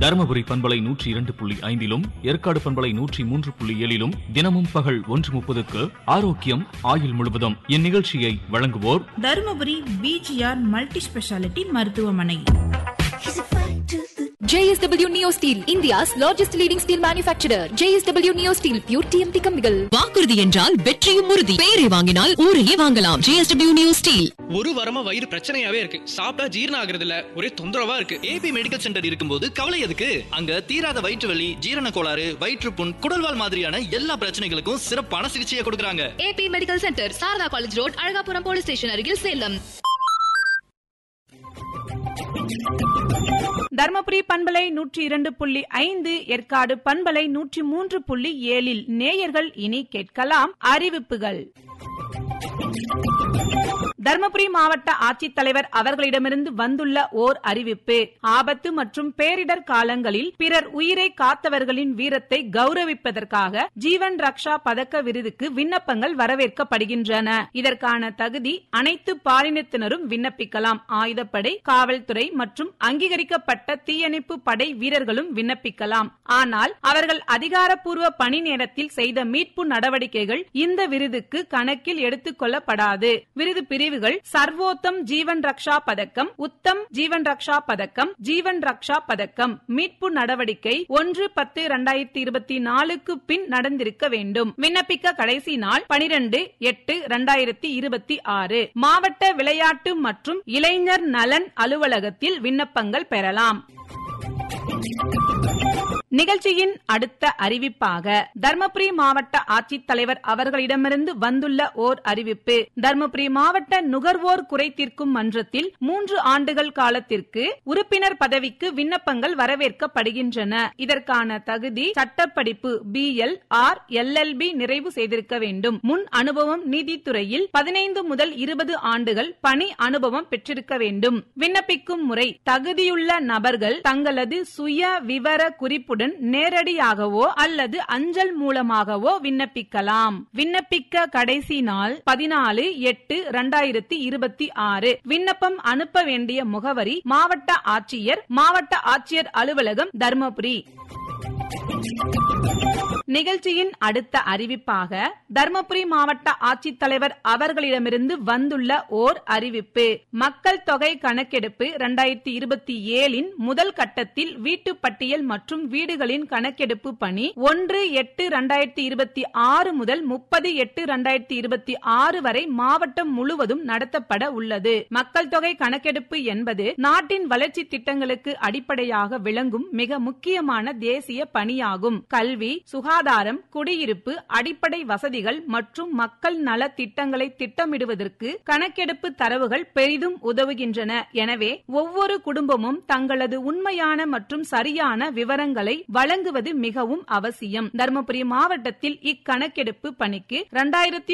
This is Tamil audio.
தருமபுரி பண்பலை நூற்றி இரண்டு புள்ளி ஐந்திலும் ஏற்காடு பண்பலை நூற்றி மூன்று புள்ளி ஏழிலும் தினமும் பகல் ஒன்று முப்பதுக்கு ஆரோக்கியம் ஆயுள் முழுவதும் இந்நிகழ்ச்சியை வழங்குவோர் தருமபுரி பிஜிஆர் மல்டி ஸ்பெஷாலிட்டி மருத்துவமனை JSW Neo Steel, India's largest leading steel manufacturer. JSW Neo Steel, pure TMT கம்பிகள். வாக்குறுதி என்றால் வெற்றியும் உறுதி பெயரை வாங்கினால் ஊரையே வாங்கலாம் ஜேஎஸ்டபிள்யூ நியூ ஸ்டீல் ஒரு வாரமா வயிறு பிரச்சனையாவே இருக்கு சாப்பிட்டா ஜீரணம் ஆகுறது இல்ல ஒரே தொந்தரவா இருக்கு ஏபி மெடிக்கல் சென்டர் இருக்கும்போது கவலை எதுக்கு அங்க தீராத வயிற்று வலி ஜீரண கோளாறு வயிற்றுப்புண் குடல்வால் மாதிரியான எல்லா பிரச்சனைகளுக்கும் சிறப்பான சிகிச்சையை கொடுக்கறாங்க AP Medical Center, Saradha college road Alagapuram police station அருகில் சேலம் தர்மபுரி பண்பலை நூற்றி இரண்டு புள்ளி ஐந்து ஏற்காடு பண்பலை நூற்றி மூன்று புள்ளி ஏழில் நேயர்கள் இனி கேட்கலாம் அறிவிப்புகள் தர்மபுரி மாவட்ட ஆட்சித்தலைவர் அவர்களிடமிருந்து வந்துள்ள ஓர் அறிவிப்பு ஆபத்து மற்றும் பேரிடர் காலங்களில் பிறர் உயிரை காத்தவர்களின் வீரத்தை கௌரவிப்பதற்காக ஜீவன் ரக்ஷா பதக்க விருதுக்கு விண்ணப்பங்கள் வரவேற்கப்படுகின்றன இதற்கான தகுதி அனைத்து பாலினத்தினரும் விண்ணப்பிக்கலாம் ஆயுதப்படை காவல்துறை மற்றும் அங்கீகரிக்கப்பட்ட தீயணைப்பு படை வீரர்களும் விண்ணப்பிக்கலாம் ஆனால் அவர்கள் அதிகாரப்பூர்வ பணி நேரத்தில் செய்த மீட்பு நடவடிக்கைகள் இந்த விருதுக்கு கணக்கில் எடுத்துக் கொள்ளப்படாது விருது பிரிவுகள் சர்வோத்தம் ஜீவன் ரக்ஷா பதக்கம் உத்தம் ஜீவன் ரக்ஷா பதக்கம் ஜீவன் ரக்ஷா பதக்கம் மீட்பு நடவடிக்கை ஒன்று பத்து இரண்டாயிரத்தி இருபத்தி நாலுக்கு பின் நடந்திருக்க வேண்டும் விண்ணப்பிக்க கடைசி நாள் பனிரெண்டு எட்டு இரண்டாயிரத்தி இருபத்தி ஆறு மாவட்ட விளையாட்டு மற்றும் இளைஞர் நலன் அலுவலகத்தில் விண்ணப்பங்கள் பெறலாம் நிகழ்ச்சியின் அடுத்த அறிவிப்பாக தர்மபுரி மாவட்ட ஆட்சித்தலைவர் அவர்களிடமிருந்து வந்துள்ள ஓர் அறிவிப்பு தர்மபுரி மாவட்ட நுகர்வோர் குறை தீர்க்கும் மன்றத்தில் மூன்று ஆண்டுகள் காலத்திற்கு உறுப்பினர் பதவிக்கு விண்ணப்பங்கள் வரவேற்கப்படுகின்றன இதற்கான தகுதி சட்டப்படிப்பு பி எல் ஆர் எல்எல்பி நிறைவு செய்திருக்க வேண்டும் முன் அனுபவம் நீதித்துறையில் பதினைந்து முதல் இருபது ஆண்டுகள் பணி அனுபவம் பெற்றிருக்க வேண்டும் விண்ணப்பிக்கும் முறை தகுதியுள்ள நபர்கள் தங்களது சுய விவர குறிப்புடன் நேரடியாகவோ அல்லது அஞ்சல் மூலமாகவோ விண்ணப்பிக்கலாம் விண்ணப்பிக்க கடைசி நாள் பதினாலு எட்டு இரண்டாயிரத்தி இருபத்தி ஆறு விண்ணப்பம் அனுப்ப வேண்டிய முகவரி மாவட்ட ஆட்சியர் மாவட்ட ஆட்சியர் அலுவலகம் தர்மபுரி நிகழ்ச்சியின் அடுத்த அறிவிப்பாக தர்மபுரி மாவட்ட ஆட்சித்தலைவர் அவர்களிடமிருந்து வந்துள்ள ஓர் அறிவிப்பு மக்கள் தொகை கணக்கெடுப்பு இரண்டாயிரத்தி இருபத்தி ஏழின் முதல் கட்டத்தில் வீட்டு பட்டியல் மற்றும் வீடுகளின் கணக்கெடுப்பு பணி ஒன்று எட்டு இரண்டாயிரத்தி இருபத்தி ஆறு முதல் முப்பது எட்டு இரண்டாயிரத்தி இருபத்தி ஆறு வரை மாவட்டம் முழுவதும் நடத்தப்பட உள்ளது மக்கள் தொகை கணக்கெடுப்பு என்பது நாட்டின் வளர்ச்சி திட்டங்களுக்கு அடிப்படையாக விளங்கும் மிக முக்கியமான தேசிய பணியாகும் கல்வி சுகாதாரம் குடியிருப்பு அடிப்படை வசதிகள் மற்றும் மக்கள் நல திட்டங்களை திட்டமிடுவதற்கு கணக்கெடுப்பு தரவுகள் பெரிதும் உதவுகின்றன எனவே ஒவ்வொரு குடும்பமும் தங்களது உண்மையான மற்றும் சரியான விவரங்களை வழங்குவது மிகவும் அவசியம் தருமபுரி மாவட்டத்தில் இக்கணக்கெடுப்பு பணிக்கு இரண்டாயிரத்தி